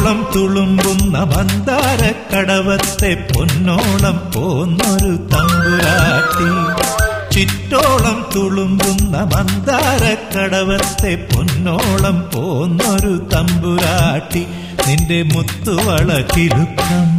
ചിറ്റോളം തുളുമ്പുന്ന മന്ദാര കടവത്തെ പൊന്നോളം പോന്നൊരു തമ്പുരാട്ടി ചിറ്റോളം തുളുമ്പുന്ന മന്ദാര കടവത്തെ പൊന്നോളം പോന്നൊരു തമ്പുരാട്ടി നിന്റെ മുത്തുവള കിലുക്കം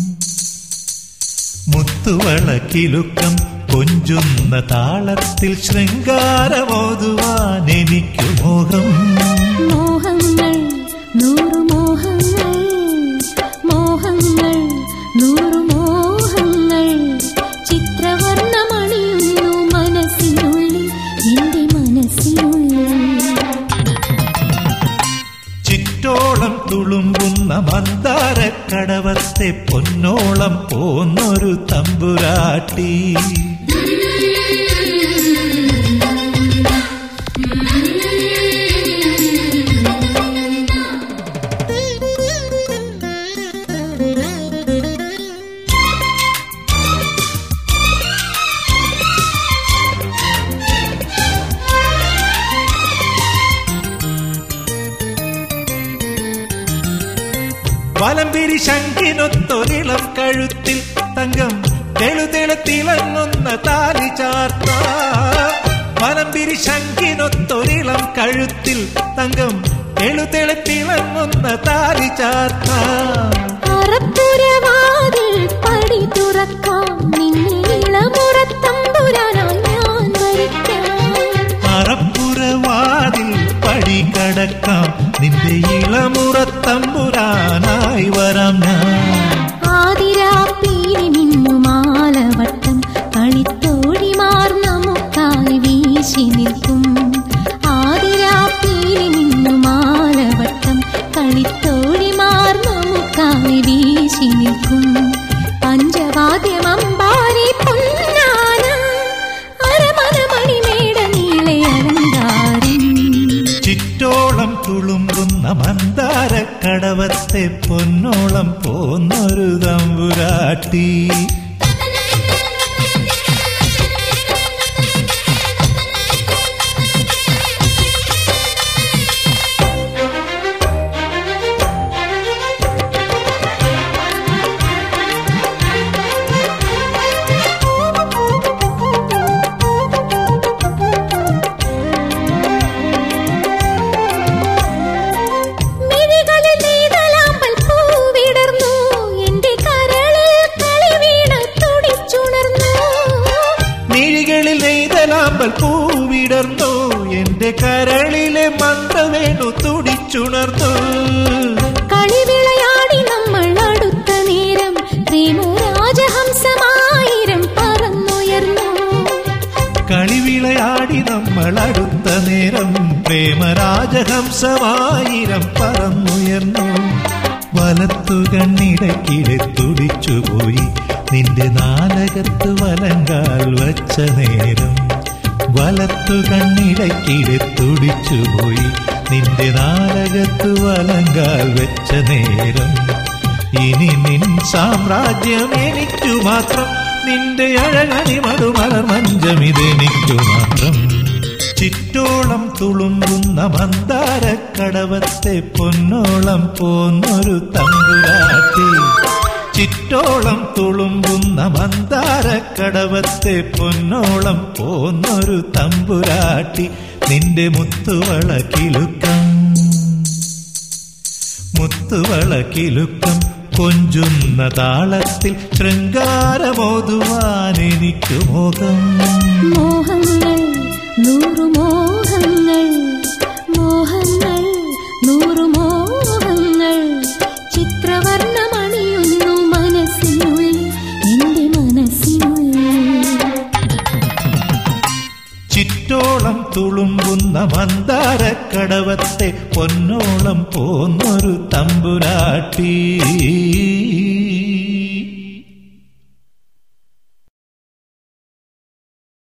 മുത്തുവള കിലുക്കം കൊഞ്ചുന്ന താളത്തിൽ ശൃംഗാരമോതുവാൻ എനിക്കു മോഹം മോഹങ്ങൾ നൂറു മോഹങ്ങൾ മോഹങ്ങൾ നൂറു മോഹങ്ങൾ ചിത്രവർണ്ണമണിയുന്നു മനസ്സിനുള്ളിൽ എന്റെ മനസ്സിനുള്ളിൽ ചിറ്റോളം തുളുമ്പുന്ന മന്ദാര കടവത്തെ പൊന്നോളം പോന്നൊരു തമ്പുരാട്ടി വലംപിരി ശങ്കിനൊത്തൊരിളം കഴുത്തിൽ തങ്കം തെളുതെളുത്തിളങ്ങുന്ന താലി ചാർത്ത വലംപിരി ശങ്കിനൊത്തൊരിളം കഴുത്തിൽ തങ്കം തെളുതെളുത്തിളങ്ങുന്ന താലി ചാർത്ത അറപ്പുരവാതിൽ പടി തുറക്കാം നിന്നെ ഇളമുറത്തമ്പുരാനായി ഞാൻ വരിക്കാം അറപ്പുറവാതിൽ പടി കടക്കാം നിന്റെ ഇളമുറത്തമ്പുരാനായി വരാം ഞാൻ ആതിരാപ്പീലി മിന്നുമാലവട്ടം കളിത്തോഴിമാർ നമുക്കായി വീശി നിൽക്കും ആതിരാപ്പീലി മിന്നുമാലവട്ടം കളിത്തോഴിമാർ നമുക്കായി വീശി നിൽക്കും പഞ്ചവാദ്യമമ്പാരി പൊന്നാന അരമന മണിമേട നീളെ അലങ്കാരം ചിറ്റോളം തുളുമ്പുന്ന മന്ദാര കടവത്തെ പൊന്നോളം പോന്നൊരു തമ്പുരാട്ടി മിഴികളിൽ നീതലാമ്പൽ പൂവിടർന്നു എന്റെ കരളിൽ കളിവീണ തുടിച്ചുണർന്നു മിഴികളിൽ നെയ്തലാമ്പൽ പൂവിടർന്നു എന്റെ കരളിലെ മന്ത്രവേണു തുടിച്ചുണർന്നു കളിവിളയാടി നമ്മൾ അടുത്ത നേരം പ്രേമരാജഹംസമായിരം പറന്നുയർന്നു കളിവിളയാടി നമ്മൾ അടുത്ത നേരം പ്രേമരാജഹംസമായിരം പറന്നുയർന്നു വലത്തു കണ്ണിടക്കിടെ തുടിച്ചുപോയി നിന്റെ നാലകത്ത് വലങ്കാൽ വച്ച നേരം വലത്തു കണ്ണിടക്കിടെ തുടിച്ചുപോയി നിന്റെ നാലകത്ത് വലങ്കാൽ വെച്ച നേരം ഇനി നിൻ സാമ്രാജ്യം എനിക്കു മാത്രം നിന്റെ അഴകണിമടു മലർ മഞ്ചമിതെനിക്കു മാത്രം ചിറ്റോളം തുളുമ്പുന്ന മന്ദാര കടവത്തെ പൊന്നോളം പോന്നൊരു തമ്പുരാട്ടി ചിറ്റോളം തുളുമ്പുന്ന മന്ദാര കടവത്തെ പൊന്നോളം പോന്നൊരു തമ്പുരാട്ടി നിന്റെ മുത്തുവള കിലുക്കം മുത്തുവള കിലുക്കം കൊഞ്ചുന്ന താളത്തിൽ ശൃംഗാരമോതുവാൻ എനിക്ക് മോഹം മോഹങ്ങൾ നൂറു മോഹങ്ങൾ മോഹങ്ങൾ നൂറു മോഹങ്ങൾ ചിത്രവർണ്ണമണിയുന്നു മനസ്സിനുള്ളിൽ എന്റെ മനസ്സിനുള്ളിൽ ചിറ്റോളം തുളുമ്പുന്ന മന്ദാര കടവത്തെ പൊന്നോളം പോന്നൊരു തമ്പുരാട്ടി